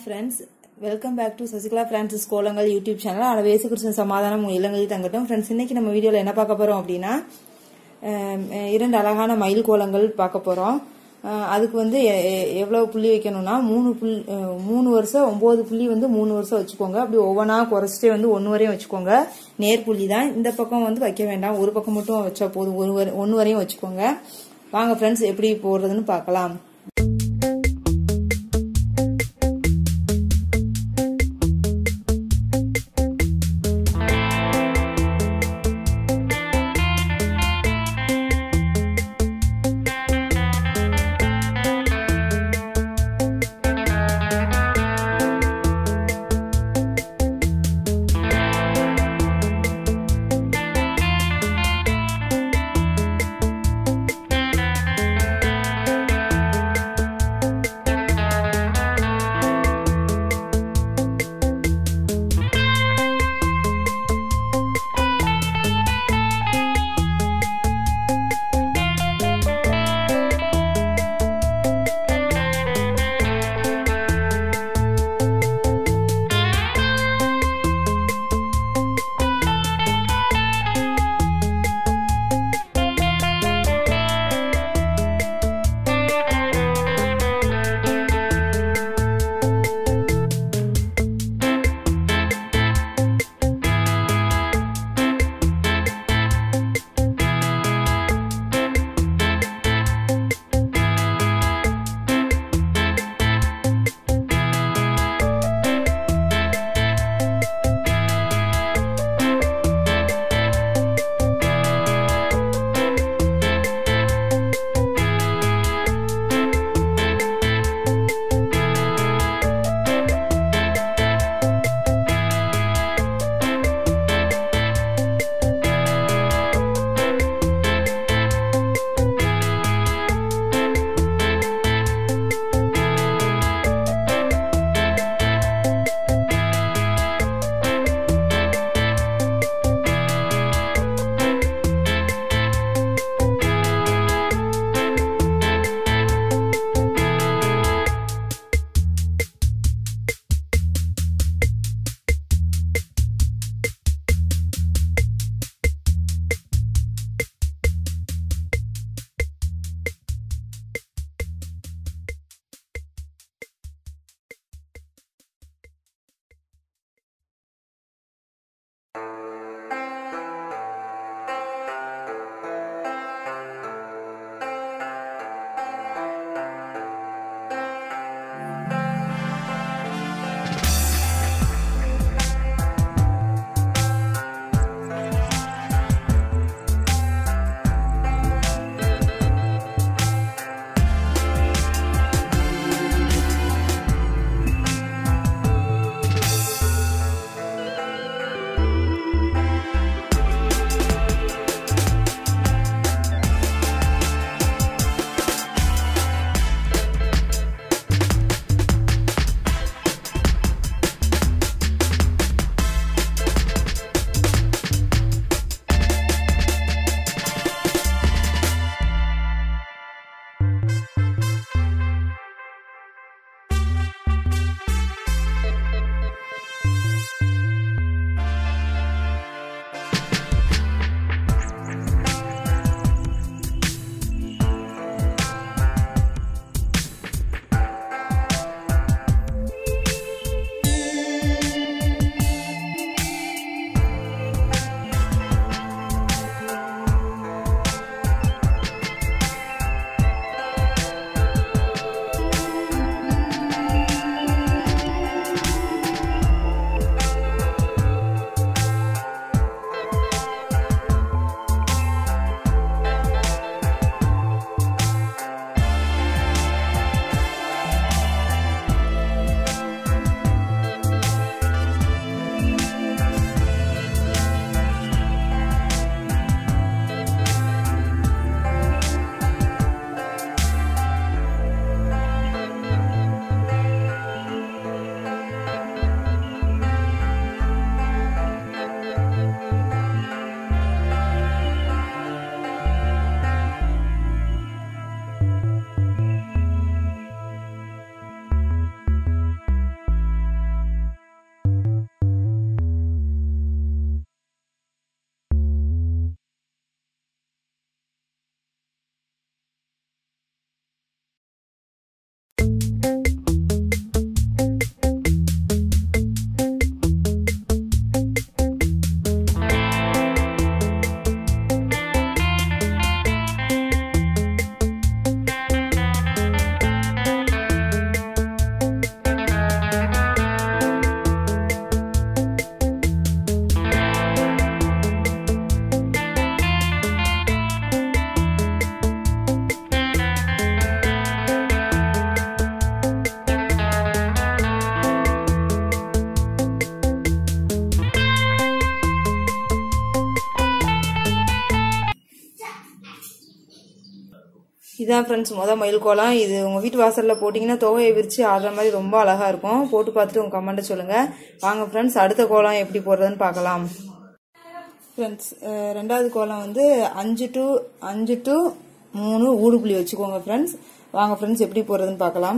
friends welcome back to Sasikala Francis Kolangal YouTube channel அதில் வேசு கிருஷ்ணன் சமாதானம் உங்கள் இல்லங்களில் தங்கட்டும் ஃப்ரெண்ட்ஸ் இன்னைக்கு நம்ம வீடியோவில் என்ன பார்க்க போகிறோம் அப்படின்னா அஹ், இரண்டு அழகான மயில் கோலங்கள் பார்க்க போகிறோம் அதுக்கு வந்து எ- எ- எவ்வளவு புள்ளி வைக்கணும்னா மூணு புள்ளி அஹ், மூணு வருஷம் ஒன்பது புள்ளி வந்து மூணு வருஷம் வச்சுக்கோங்க அப்படி ஒவ்வொன்றா குறைச்சிட்டே வந்து ஒன்று வரையும் வச்சுக்கோங்க நேர் புள்ளி தான் இந்த பக்கம் வந்து வைக்க வேண்டாம் ஒரு பக்கம் மட்டும் வச்சா போதும் ஒரு வரை- ஒன்று வரையும் வச்சுக்கோங்க வாங்க ஃப்ரெண்ட்ஸ் எப்படி போடுறதுன்னு பார்க்கலாம் இதான் ஃப்ரெண்ட்ஸ் மொதல் மயில் கோலம் இது உங்கள் வீட்டு வாசலில் போட்டிங்கன்னா தொகையை விரித்து ஆடுற மாதிரி ரொம்ப அழகாக இருக்கும் போட்டு பார்த்துட்டு உங்கள் கமெண்ட்டை சொல்லுங்கள் வாங்க ஃப்ரெண்ட்ஸ் அடுத்த கோலம் எப்படி போடுறதுன்னு பார்க்கலாம் ஃப்ரெண்ட்ஸ் ரெண்டாவது கோலம் வந்து அஞ்சு டு அஞ்சு டு மூணு ஊடுபுள்ளி வச்சுக்கோங்க ஃப்ரெண்ட்ஸ் வாங்க ஃப்ரெண்ட்ஸ் எப்படி போடுறதுன்னு பார்க்கலாம்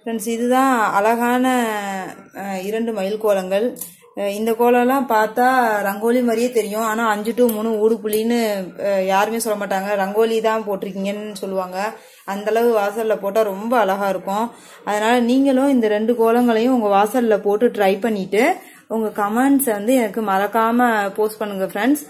ஃப்ரெண்ட்ஸ் இதுதான் அழகான அஹ், இரண்டு மயில் கோலங்கள் அஹ், இந்த கோலம்லாம் பார்த்தா ரங்கோலி மாதிரியே தெரியும் ஆனால் அஞ்சு டு மூணு ஊடு புள்ளின்னு அஹ், யாருமே சொல்ல மாட்டாங்க ரங்கோலி தான் போட்டிருக்கீங்கன்னு சொல்லுவாங்க அந்த அளவு வாசலில் போட்டால் ரொம்ப அழகாக இருக்கும் அதனால நீங்களும் இந்த ரெண்டு கோலங்களையும் உங்கள் வாசலில் போட்டு ட்ரை பண்ணிட்டு உங்கள் கமெண்ட்ஸை வந்து எனக்கு மறக்காம போஸ்ட் பண்ணுங்க ஃப்ரெண்ட்ஸ்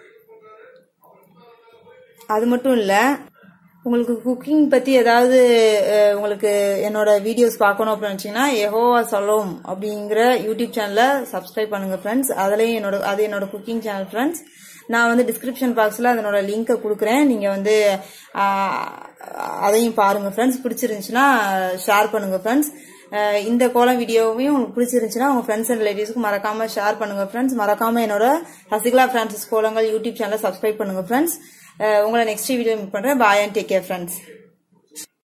அது மட்டும் இல்லை உங்களுக்கு குக்கிங் பற்றி ஏதாவது அஹ், உங்களுக்கு என்னோட வீடியோஸ் பார்க்கணும் அப்படின்னு நினச்சிங்கன்னா எஹோவா சலோம் அப்படிங்கிற யூடியூப் சேனலை சப்ஸ்கிரைப் பண்ணுங்க ஃப்ரெண்ட்ஸ் அதுலேயும் என்னோட அது என்னோட குக்கிங் சேனல் ஃப்ரெண்ட்ஸ் நான் வந்து டிஸ்கிரிப்ஷன் பாக்ஸில் அதனோட லிங்கை கொடுக்குறேன் நீங்கள் வந்து ஆஹ், அதையும் பாருங்கள் ஃப்ரெண்ட்ஸ் பிடிச்சிருந்துச்சுன்னா ஷேர் பண்ணுங்கள் ஃப்ரெண்ட்ஸ் இந்த கோலம் வீடியோவையும் உங்களுக்கு பிடிச்சிருந்துச்சுன்னா உங்கள் ஃப்ரெண்ட்ஸ் அண்ட் ரிலேட்டிவ்ஸ்க்கு மறக்காம ஷேர் பண்ணுங்க ஃப்ரெண்ட்ஸ் மறக்காம என்னோட சசிகலா பிரான்சிஸ் கோலங்கள் யூடியூப் சேனலை சப்ஸ்கிரைப் பண்ணுங்க ஃப்ரெண்ட்ஸ் உங்களை நெக்ஸ்ட் வீடியோ மீட் பண்ணுறேன் bye and take care friends